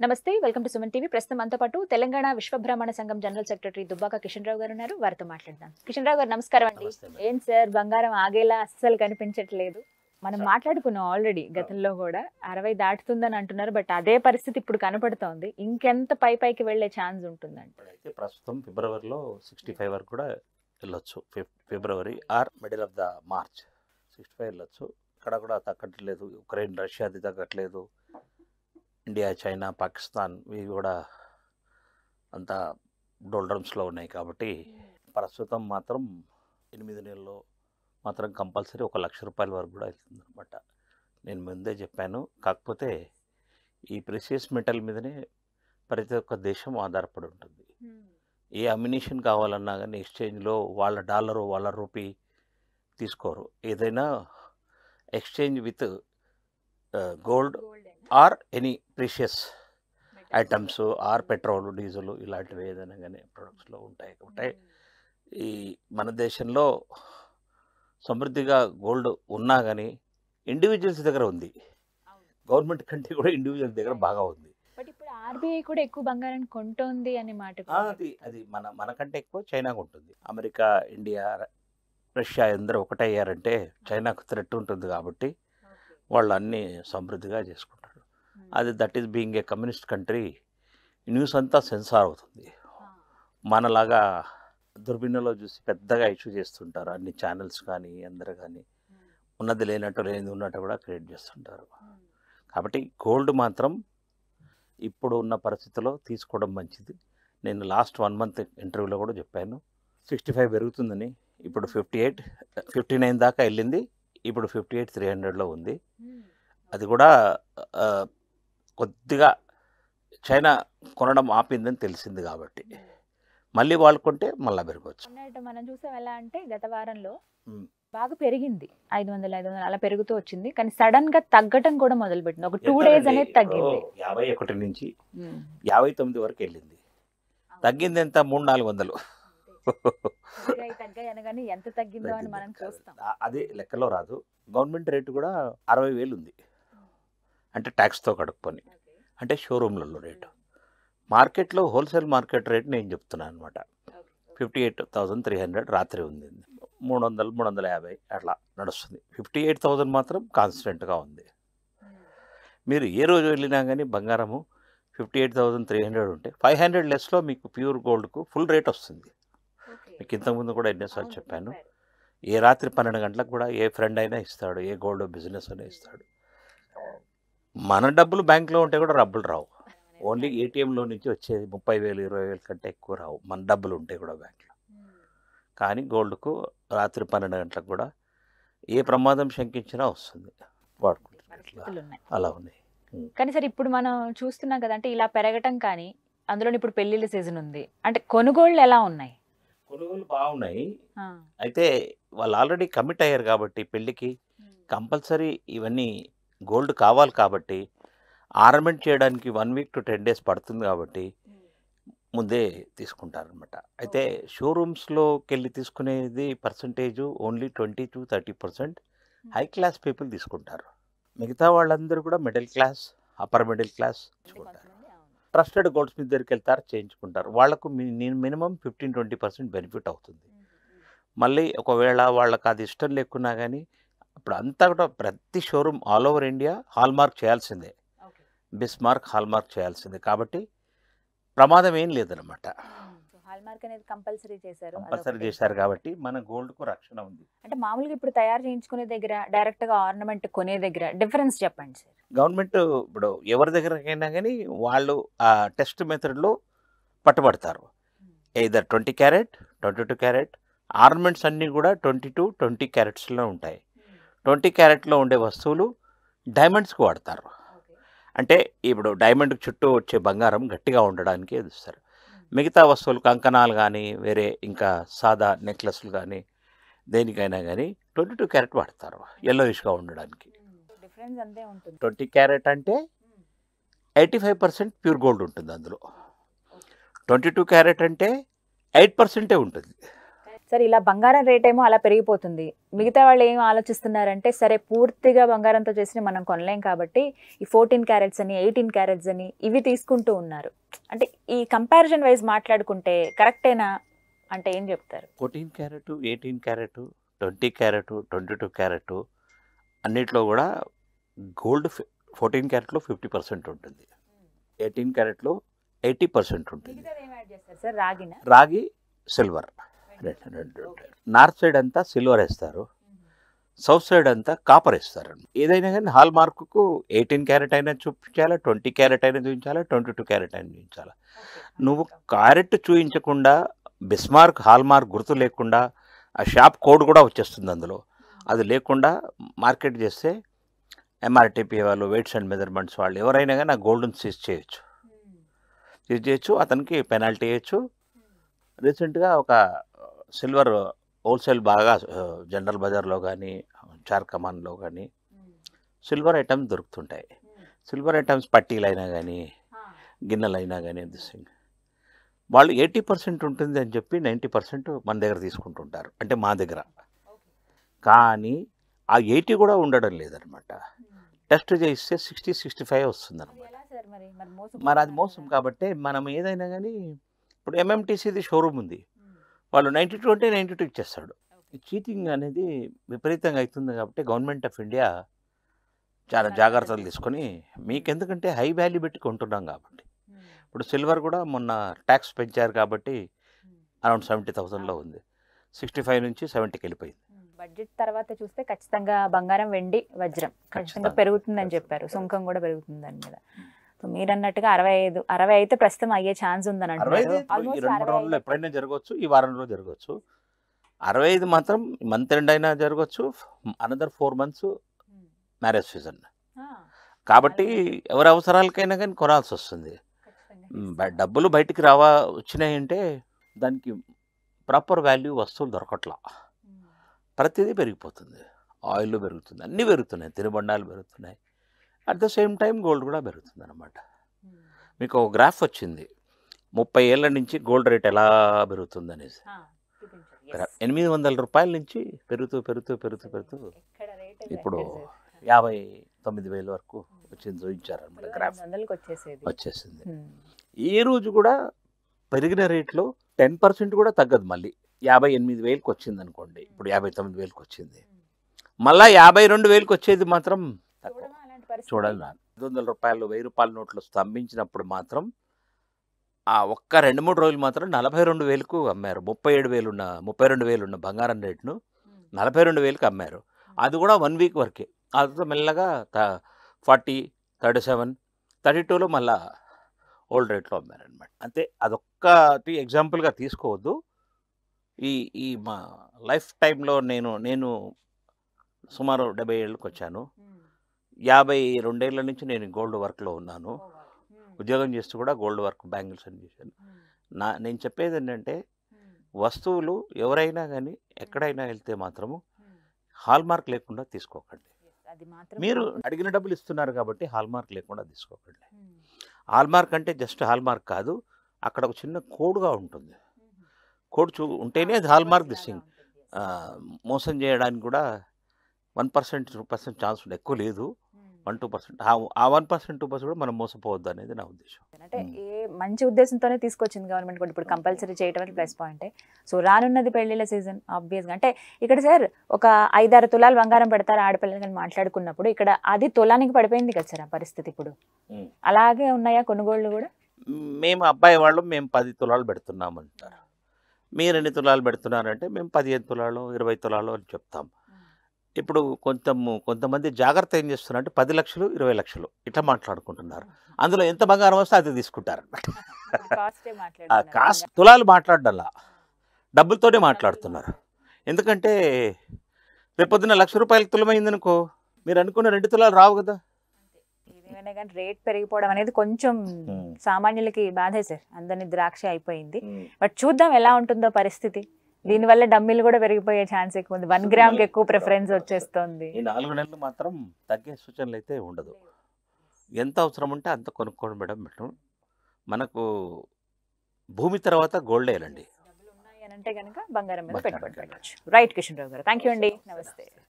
నమస్తే welcome to Suman TV ప్రస్తుతం అంతో పాటు తెలంగాణ విశ్వబ్రాహ్మణ సంఘం జనరల్ సెక్రటరీ దుబ్బాక కిషన్ రావు గారు ఉన్నారు వారితో మాట్లాడదాం కిషన్ రావు గారు నమస్కారం అండి నమస్తే మేడం. ఏం సార్ బంగారం ఆగేలా అస్సలు కనిపించట్లేదు మనం మాట్లాడుకున్నాం ఆల్రెడీ గతంలో కూడా అరవై దాటుతుందని అంటున్నారు బట్ అదే పరిస్థితి ఇప్పుడు కనపడుతోంది ఇంకెంత పై పైకి వెళ్లే ఛాన్స్ ఉంటుందండి ఇప్పుడైతే ప్రస్తుతం ఫిబ్రవరిలో సిక్స్టీ ఫైవ్ వరకు కూడా వెళ్ళొచ్చు ఫిఫ్- February or middle of the March sixty five వెళ్ళొచ్చు ఇక్కడ కూడా తగ్గట్లేదు ఉక్రెయిన్ రష్యాది తగ్గట్లేదు ఇండియా చైనా పాకిస్తాన్ ఇవి కూడా అంతా డోల్డ్రమ్స్లో ఉన్నాయి కాబట్టి ప్రస్తుతం మాత్రం ఎనిమిది నెలల్లో మాత్రం కంపల్సరీ ఒక లక్ష రూపాయల వరకు కూడా వెళ్తుంది అనమాట నేను ముందే చెప్పాను కాకపోతే ఈ ప్రెషియస్ మెటల్ మీదనే ప్రతి ఒక్క దేశం ఆధారపడి ఉంటుంది ఏ అమ్యునిషన్ కావాలన్నా కానీ ఎక్స్చేంజ్లో వాళ్ళ డాలరు వాళ్ళ రూపీ తీసుకోరు ఏదైనా exchange with gold or any precious items or petrol diesel ఇలాంటివి ఏదైనా కానీ ప్రొడక్ట్స్లో ఉంటాయి కాబట్టి ఈ మన దేశంలో సమృద్ధిగా గోల్డ్ ఉన్నా కానీ ఇండివిజువల్స్ దగ్గర ఉంది గవర్నమెంట్ కంటే కూడా ఇండివిజువల్స్ దగ్గర బాగా ఉంది బట్ ఇప్పుడు ఆర్బీఐ కూడా ఎక్కువ బంగారాన్ని కొంటోంది అనే మాట ఆ, అది అది మన మనకంటే ఎక్కువ చైనాకు ఉంటుంది అమెరికా ఇండియా రష్యా అందరూ ఒకటయ్యారంటే చైనాకు థ్రెట్ ఉంటుంది కాబట్టి వాళ్ళు అన్నీ సమృద్ధిగా చేసుకుంటారు అది that is being a communist country news అంతా సెన్సార్ అవుతుంది మనలాగా దుర్బిన్నలో చూసి పెద్దగా ఇష్యూ చేస్తుంటారు అన్ని ఛానల్స్ కానీ అందరూ కానీ ఉన్నది లేనట్టు లేనిది ఉన్నట్టు కూడా క్రియేట్ చేస్తుంటారు కాబట్టి గోల్డ్ మాత్రం ఇప్పుడు ఉన్న పరిస్థితిలో తీసుకోవడం మంచిది నేను లాస్ట్ వన్ మంత్ ఇంటర్వ్యూలో కూడా చెప్పాను సిక్స్టీ ఫైవ్ పెరుగుతుందని ఇప్పుడు ఫిఫ్టీ ఎయిట్ ఫిఫ్టీ నైన్ దాకా వెళ్ళింది ఇప్పుడు ఫిఫ్టీ ఎయిట్ త్రీ హండ్రెడ్లో ఉంది అది కూడా ఆ, కొద్దిగా చైనా కొనడం ఆపిందని తెలిసింది కాబట్టి మళ్ళీ వాళ్ళు కొంటే మళ్ళీ పెరగవచ్చు అన్నట్టు మనం చూసాం ఎలా అంటే గత వారంలో మ్మ్. బాగా పెరిగింది ఐదు వందలు ఐదు వందలు అలా పెరుగుతూ వచ్చింది కానీ సడన్ గా తగ్గటం కూడా మొదలు పెట్టింది ఒక టూ డేస్ అనేది తగ్గింది ఓ, యాభై ఒకటి నుంచి మ్మ్. యాభై తొమ్మిది వరకు వెళ్ళింది తగ్గింది ఎంత మూడు నాలుగు వందలు తగ్గాయి, తగ్గాయి అనగానే ఎంత తగ్గిందో అని మనం చూస్తాం ఆ- అదే లెక్కలో రాదు గవర్నమెంట్ రేటు కూడా అరవై వేలు ఉంది అంటే ట్యాక్స్తో కడుక్కొని అంటే షోరూమ్లలో రేటు మార్కెట్లో హోల్సేల్ మార్కెట్ రేట్ నేను చెప్తున్నాను అనమాట fifty eight thousand three hundred రాత్రి ఉంది మూడు వందలు మూడు వందల యాభై అట్లా నడుస్తుంది ఫిఫ్టీ ఎయిట్ థౌజండ్ మాత్రం కాన్స్టెంట్గా ఉంది మీరు ఏ రోజు వెళ్ళినా కానీ బంగారము fifty eight thousand three hundred ఉంటే ఫైవ్ హండ్రెడ్ లెస్లో మీకు ప్యూర్ గోల్డ్కు ఫుల్ రేట్ వస్తుంది మీకు ఇంతకుముందు కూడా ఎన్నోసార్లు చెప్పాను ఏ రాత్రి పన్నెండు గంటలకు కూడా ఏ ఫ్రెండ్ అయినా ఇస్తాడు ఏ గోల్డ్ బిజినెస్ అయినా ఇస్తాడు మన డబ్బులు బ్యాంక్లో ఉంటే కూడా డబ్బులు రావు ఓన్లీ ఏటీఎంలో నుంచి వచ్చేది ముప్పై వేలు ఇరవై వేలు కంటే ఎక్కువ రావు మన డబ్బులు ఉంటే కూడా బ్యాంక్లో కానీ గోల్డ్కు రాత్రి పన్నెండు గంటలకు కూడా ఏ ప్రమాదం శంకించినా వస్తుంది వాడుకుంటున్నారు పరిస్థితులు ఉన్నాయి అలా ఉన్నాయి కానీ సరే ఇప్పుడు మనం చూస్తున్నాం కదా అంటే ఇలా పెరగటం కానీ అందులో ఇప్పుడు పెళ్లిళ్ళ సీజన్ ఉంది అంటే కొనుగోళ్ళు ఎలా ఉన్నాయి కొనుగోలు బాగున్నాయి ఆ. అయితే వాళ్ళు ఆల్రెడీ కమిట్ అయ్యారు కాబట్టి పెళ్ళికి కంపల్సరీ ఇవన్నీ గోల్డ్ కావాలి కాబట్టి ఆర్నమెంట్ చేయడానికి one week to ten days పడుతుంది కాబట్టి ముందే తీసుకుంటారనమాట అయితే షోరూమ్స్లోకి వెళ్ళి తీసుకునేది percentage only twenty to thirty percent high class people తీసుకుంటారు మిగతా వాళ్ళందరూ కూడా middle class upper middle class అంటే తీసుకుంటారు కొంతమంది అవును. ట్రస్టెడ్ గోల్డ్ స్మిత్ దగ్గరికి వెళ్తారు చేయించుకుంటారు వాళ్ళకు minimum fifteen twenty percent benefit అవుతుంది మళ్ళీ ఒకవేళ వాళ్ళకి అది ఇష్టం లేకున్నా కానీ ఇప్పుడు అంతా కూడా ప్రతి showroom all over India hallmark చేయాల్సిందే ఓకే. బిస్మార్క్ హాల్మార్క్ చేయాల్సిందే కాబట్టి ప్రమాదం ఏం లేదనమాట సో హాల్మార్క్ అనేది కంపల్సరీ చేశారు కంపల్సరీ అదొకటి. చేశారు కాబట్టి మన గోల్డ్కు రక్షణ ఉంది అంటే మామూలుగా ఇప్పుడు తయారు చేయించుకునే దగ్గర డైరెక్ట్ గా ఆర్నమెంట్ కొనే దగ్గర డిఫరెన్స్ చెప్పండి సార్ గవర్నమెంట్ ఇప్పుడు ఎవరి దగ్గరకైనా కానీ వాళ్ళు ఆ టెస్ట్ మెథడ్లో పట్టుబడతారు either twenty carat twenty two carat ornaments అన్నీ కూడా ట్వంటీ టూ ట్వంటీ క్యారెట్స్లో ఉంటాయి ట్వంటీ క్యారెట్లో ఉండే వస్తువులు డైమండ్స్కి వాడతారు అంటే ఇప్పుడు డైమండ్ చుట్టూ వచ్చే బంగారం గట్టిగా ఉండడానికి ఇది ఇస్తారు మిగతా వస్తువులు కంకణాలు కానీ వేరే ఇంకా సాదా నెక్లెస్లు కానీ దేనికైనా కానీ ట్వంటీ టూ క్యారెట్ వాడతారు ఎల్లోయిష్గా ఉండడానికి డిఫరెన్స్ అంతే ఉంటుంది ట్వంటీ క్యారెట్ అంటే eighty five percent pure gold ఉంటుంది అందులో ట్వంటీ టూ క్యారెట్ అంటే ఎయిట్ పర్సెంటే ఉంటుంది సరే ఇలా బంగారం రేట్ ఏమో అలా పెరిగిపోతుంది మిగతా వాళ్ళు ఏం ఆలోచిస్తున్నారంటే సరే పూర్తిగా బంగారంతో చేసిన మనం కొనలేం కాబట్టి ఈ ఫోర్టీన్ క్యారెట్స్ అని ఎయిటీన్ క్యారెట్స్ అని ఇవి తీసుకుంటూ ఉన్నారు అంటే ఈ కంపారిజన్ వైజ్ మాట్లాడుకుంటే కరెక్టేనా అంటే ఏం చెప్తారు fourteen carat eighteen carat twenty carat twenty two carat అన్నిట్లో కూడా గోల్డ్ ఫోర్టీన్ క్యారెట్లో ఫిఫ్టీ పర్సెంట్ ఉంటుంది ఎయిటీన్ క్యారెట్లో ఎయిటీ పర్సెంట్ ఉంటుంది సార్ రాగిన రాగి సిల్వర్ రెండు రెండు ఉంటాయి. నార్త్ సైడ్ అంతా సిల్వర్ వేస్తారు సౌత్ సైడ్ అంతా కాపర్ వేస్తారు ఏదైనా కానీ హాల్ మార్కుకు ఎయిటీన్ క్యారెట్ అయినా చూపించాలా ట్వంటీ క్యారెట్ అయినా చూపించాలా ట్వంటీ టూ క్యారెట్ అయినా చూపించాలా నువ్వు క్యారెట్ చూపించకుండా బిస్మార్క్ హాల్ మార్క్ గుర్తు లేకుండా ఆ షాప్ కోడ్ కూడా వచ్చేస్తుంది అందులో అది లేకుండా మార్కెట్ చేస్తే ఎంఆర్టీపీ వాళ్ళు వెయిట్స్ అండ్ మెజర్మెంట్స్ వాళ్ళు ఎవరైనా కానీ ఆ గోల్డ్ని సీజ్ చేయొచ్చు సీజ్ చేయొచ్చు అతనికి పెనాల్టీ వేయచ్చు రీసెంట్గా ఒక సిల్వర్ హోల్సేల్ బాగా జనరల్ బజార్లో కానీ చార్ కమాన్లో కానీ సిల్వర్ ఐటమ్స్ దొరుకుతుంటాయి సిల్వర్ ఐటమ్స్ పట్టీలైనా కానీ గిన్నెలైనా కానీ దిస్ థింగ్ వాళ్ళు ఎయిటీ పర్సెంట్ ఉంటుంది అని చెప్పి నైంటీ పర్సెంట్ మన దగ్గర తీసుకుంటుంటారు అంటే మా దగ్గర కానీ ఆ ఎయిటీ కూడా ఉండడం లేదనమాట టెస్ట్ చేయిస్తే సిక్స్టీ సిక్స్టీ ఫైవ్ వస్తుంది అనమాట మరి అది మోసం కాబట్టి మనం ఏదైనా కానీ ఇప్పుడు ఎంఎంటీసీది షోరూమ్ ఉంది వాళ్ళు నైంటీ టూ అంటే నైంటీ టూ ఇచ్చేస్తాడు చీటింగ్ అనేది విపరీతంగా అవుతుంది కాబట్టి గవర్నమెంట్ ఆఫ్ ఇండియా చాలా జాగ్రత్తలు తీసుకొని మీకు ఎందుకంటే హై వాల్యూ పెట్టి కొంటున్నాం కాబట్టి ఇప్పుడు సిల్వర్ కూడా మొన్న ట్యాక్స్ పెంచారు కాబట్టి అరౌండ్ సెవెంటీ థౌసండ్లో ఉంది సిక్స్టీ ఫైవ్ నుంచి సెవెంటీకి వెళ్ళిపోయింది బడ్జెట్ తర్వాత చూస్తే ఖచ్చితంగా బంగారం వెండి వజ్రం ఖచ్చితంగా ఖచ్చితంగా. పెరుగుతుందని చెప్పారు సుంకం కూడా పెరుగుతుంది దాని మీద సో మీరు అన్నట్టుగా అరవై ఐదు అరవై అయితే ప్రస్తుతం అయ్యే ఛాన్స్ ఉందని అరవై అంటున్నారు ఐదు ఈ ఆల్మోస్ట్ రెండు మూడు అరవై రోజుల్లో ఎప్పుడైనా జరగవచ్చు ఈ వారంలో జరగవచ్చు అరవై ఐదు మాత్రం మంత్ ఎండ్ అయినా జరగవచ్చు another four months marriage season కాబట్టి ఎవరి అవసరాలకైనా కానీ కొనాల్సి వస్తుంది మ్, బ- డబ్బులు బయటికి రావా వచ్చినాయంటే దానికి ప్రాపర్ వాల్యూ వస్తువులు దొరకట్లా ప్రతిదీ పెరిగిపోతుంది ఆయిల్ పెరుగుతుంది అన్నీ పెరుగుతున్నాయి తినుబండాలు పెరుగుతున్నాయి at the same time gold కూడా పెరుగుతుంది అనమాట మీకు ఒక గ్రాఫ్ వచ్చింది ముప్పై ఏళ్ళ నుంచి గోల్డ్ రేట్ ఎలా పెరుగుతుంది అనేసి గ్రాఫ్ ఎనిమిది వందల రూపాయల నుంచి పెరుగుతూ పెరుగుతూ పెరుగుతూ పెరుగుతూ ఇప్పుడు యాభై తొమ్మిది వేల వరకు వచ్చింది చూపించారు అనమాట గ్రాఫ్ వందలకి వచ్చేసేది వచ్చేసింది ఉమ్. ఏ రోజు కూడా పెరిగిన రేట్లో టెన్ పర్సెంట్ కూడా తగ్గదు మళ్ళీ యాభై ఎనిమిది వేలకు వచ్చింది అనుకోండి ఇప్పుడు యాభై తొమ్మిది వేలకు వచ్చింది మళ్ళా యాభై రెండు వేలకు వచ్చేది మాత్రం తక్కువ చూడమా అలాంటి పరిస్థితి? చూడాలి నా ఐదు వందల రూపాయలు వెయ్యి రూపాయల నోట్లు స్తంభించినప్పుడు మాత్రం ఆ ఒక్క రెండు మూడు రోజులు మాత్రం నలభై రెండు వేలకు అమ్మారు ముప్పై ఏడు వేలు ఉన్న ముప్పై రెండు వేలు ఉన్న బంగారం రేటును ఉమ్. నలభై రెండు వేలకు అమ్మారు అది కూడా వన్ వీక్ వరకే ఆ తర్వాత మెల్లగా ఫార్టీ థర్టీ సెవెన్ థర్టీ టూలో మళ్ళా ఓల్డ్ రేట్లో అమ్మారనమాట అంతే అదొక్కటి ఎగ్జాంపుల్గా తీసుకోవద్దు ఈ ఈ మా లైఫ్ టైంలో నేను నేను సుమారు డెబ్బై ఏళ్ళకి వచ్చాను ఉమ్. యాభై రెండేళ్ల నుంచి నేను గోల్డ్ వర్క్లో ఉన్నాను ఓ వావ్. ఉమ్. ఉద్యోగం చేస్తూ కూడా గోల్డ్ వర్క్ బ్యాంగిల్స్ అని చేశాను ఉమ్. నా నేను చెప్పేది ఏంటంటే ఉమ్. వస్తువులు ఎవరైనా కానీ ఎక్కడైనా వెళ్తే మాత్రము ఉమ్. హాల్ మార్క్ లేకుండా తీసుకోకండి అది మాత్రం మీరు అడిగిన డబ్బులు ఇస్తున్నారు కాబట్టి హాల్ మార్క్ లేకుండా తీసుకోకండి ఉమ్. హాల్ మార్క్ అంటే జస్ట్ హాల్ మార్క్ కాదు అక్కడ ఒక చిన్న కోడ్గా ఉంటుంది ఉమ్. కోడ్ చూ ఉంటేనే అది హాల్ మార్క్ లాగా దిస్సింగ్ ఉంటుంది. మోసం చేయడానికి కూడా one percent two percent chance ఉంది ఎక్కువ లేదు ఉమ్. వన్ టూ పర్సెంట్ ఆ వన్ పర్సెంట్ టూ పర్సెంట్ కూడా మనం మోసపోవద్దు అనేది నా ఉద్దేశం అంటే ఉమ్. ఏ మంచి ఉద్దేశంతోనే తీసుకొచ్చింది గవర్నమెంట్ కూడా ఇప్పుడు కంపల్సరీ చేయటం ప్లస్ పాయింట్ సో రానున్నది పెళ్లిళ్ళ సీజన్ ఆబ్వియస్గా అంటే ఇక్కడ సార్ ఒక ఐదారు తులాలు బంగారం పెడతారు ఆడపిల్లలు కానీ మాట్లాడుకున్నప్పుడు ఇక్కడ అది తులానికి పడిపోయింది కదా సార్ ఆ పరిస్థితి ఇప్పుడు ఉమ్. అలాగే ఉన్నాయా కొనుగోళ్లు కూడా మేము అబ్బాయి వాళ్ళు మేము పది తులాలు పెడుతున్నాం అంటారు మీరు ఎన్ని తులాలు పెడుతున్నారంటే మేము పదిహేను తులాలు ఇరవై తులాలు అని చెప్తాం ఇప్పుడు కొంత కొంతమంది జాగ్రత్త ఏం చేస్తున్నారంటే పది లక్షలు ఇరవై లక్షలు ఇట్లా మాట్లాడుకుంటున్నారు అందులో ఎంత బంగారం వస్తే అది తీసుకుంటారు ఆ కాస్ట్ తులాలు మాట్లాడడంలా డబ్బులతోనే మాట్లాడుతున్నారు ఎందుకంటే రేపొద్దున లక్ష రూపాయలు తులమైందనుకో మీరు అనుకున్న రెండు తులాలు రావు కదా ఏదేమైనా కానీ రేట్ పెరిగిపోవడం అనేది కొంచెం Hmm. సామాన్యులకి బాధే సార్ అందరిని ద్రాక్ష అయిపోయింది బట్ చూద్దాం ఎలా ఉంటుందో పరిస్థితి దీనివల్ల డమ్మీలు కూడా పెరిగిపోయే ఛాన్స్ ఎక్కువ ఉంది వన్ గ్రామ్ కి ఎక్కువ ప్రిఫరెన్స్ వచ్చేస్తుంది ఈ నాలుగు నెలలు మాత్రం తగ్గే సూచనలు అయితే ఉండదు ఎంత అవసరం ఉంటే అంత కొనుక్కోవడం మేడం బెటర్ మనకు భూమి తర్వాత గోల్డ్ వేయాలండి అని అంటే కనుక బంగారం మీద బంగారం పెట్టుబడి మీద. పెట్టచ్చు రైట్ కిషన్ రావు గారు థ్యాంక్ యూ అండి నమస్తే